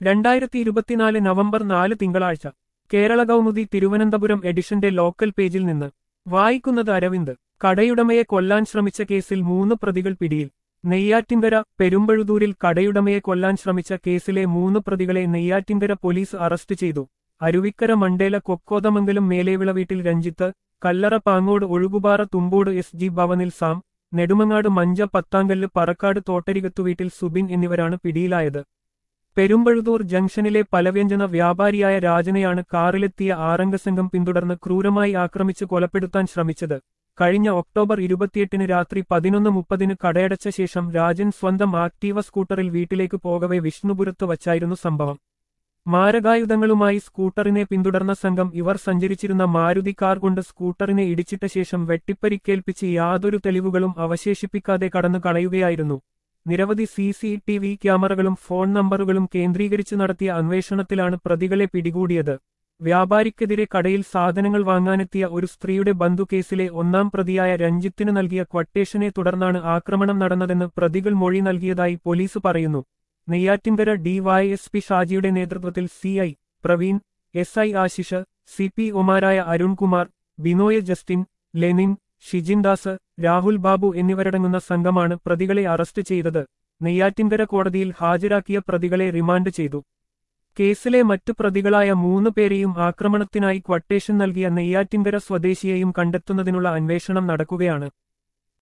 രണ്ടായിരത്തി ഇരുപത്തിനാല് നവംബർ നാല് തിങ്കളാഴ്ച കേരള കൗമുദി തിരുവനന്തപുരം എഡിഷന്റെ ലോക്കൽ പേജിൽ നിന്ന് വായിക്കുന്നത് അരവിന്ദ് കടയുടമയെ കൊല്ലാൻ ശ്രമിച്ച കേസിൽ മൂന്ന് പ്രതികൾ പിടിയിൽ നെയ്യാറ്റിൻകര പെരുമ്പഴുതൂരിൽ കടയുടമയെ കൊല്ലാൻ ശ്രമിച്ച കേസിലെ മൂന്ന് പ്രതികളെ നെയ്യാറ്റിൻകര പോലീസ് അറസ്റ്റ് ചെയ്തു അരുവിക്കര മണ്ടേല കൊക്കോതമംഗലം മേലേവിള വീട്ടിൽ രഞ്ജിത്ത് കല്ലറ പാങ്ങോട് ഒഴുകുപാറ തുമ്പോട് എസ് ജി ഭവനിൽ സാം നെടുമങ്ങാട് മഞ്ച പത്താങ്കല്ല് പറക്കാട് തോട്ടരികത്തു വീട്ടിൽ സുബിൻ എന്നിവരാണ് പിടിയിലായത് പെരുമ്പഴുതൂർ ജംഗ്ഷനിലെ പലവ്യഞ്ജന വ്യാപാരിയായ രാജനെയാണ് കാറിലെത്തിയ ആറംഗസംഘം പിന്തുടർന്ന് ക്രൂരമായി ആക്രമിച്ച് കൊലപ്പെടുത്താൻ ശ്രമിച്ചത് കഴിഞ്ഞ ഒക്ടോബർ ഇരുപത്തിയെട്ടിന് രാത്രി പതിനൊന്ന് മുപ്പതിന് കടയടച്ച ശേഷം രാജൻ സ്വന്തം ആക്ടീവ സ്കൂട്ടറിൽ വീട്ടിലേക്ക് പോകവെ വിഷ്ണുപുരത്ത് വച്ചായിരുന്നു സംഭവം മാരകായുധങ്ങളുമായി സ്കൂട്ടറിനെ പിന്തുടർന്ന സംഘം ഇവർ സഞ്ചരിച്ചിരുന്ന മാരുതി കാർ കൊണ്ട് സ്കൂട്ടറിനെ ഇടിച്ചിട്ട ശേഷം വെട്ടിപ്പരിക്കേൽപ്പിച്ച് യാതൊരു തെളിവുകളും അവശേഷിപ്പിക്കാതെ കടന്നു കളയുകയായിരുന്നു നിരവധി സി സി ടി വി ക്യാമറകളും ഫോൺ നമ്പറുകളും കേന്ദ്രീകരിച്ച് നടത്തിയ അന്വേഷണത്തിലാണ് പ്രതികളെ പിടികൂടിയത് വ്യാപാരിക്കെതിരെ കടയിൽ സാധനങ്ങൾ വാങ്ങാനെത്തിയ ഒരു സ്ത്രീയുടെ ബന്ധുക്കേസിലെ ഒന്നാം പ്രതിയായ രഞ്ജിത്തിന് നൽകിയ ക്വട്ടേഷനെ തുടർന്നാണ് ആക്രമണം നടന്നതെന്ന് പ്രതികൾ മൊഴി നൽകിയതായി പോലീസ് പറയുന്നു നെയ്യാറ്റിൻകര ഡിവൈഎസ്പി ഷാജിയുടെ നേതൃത്വത്തിൽ C I Praveen S I Ashish C P ഒമാരായ അരുൺകുമാർ ബിനോയ് ജസ്റ്റിൻ ലെനിൻ ഷിജിൻ ദാസ് രാഹുൽ ബാബു എന്നിവരടങ്ങുന്ന സംഘമാണ് പ്രതികളെ അറസ്റ്റ് ചെയ്തത് നെയ്യാറ്റിൻകര കോടതിയിൽ ഹാജരാക്കിയ പ്രതികളെ റിമാൻഡ് ചെയ്തു കേസിലെ മറ്റു പ്രതികളായ മൂന്ന് പേരെയും ആക്രമണത്തിനായി ക്വട്ടേഷൻ നൽകിയ നെയ്യാറ്റിൻകര സ്വദേശിയെയും കണ്ടെത്തുന്നതിനുള്ള അന്വേഷണം നടക്കുകയാണ്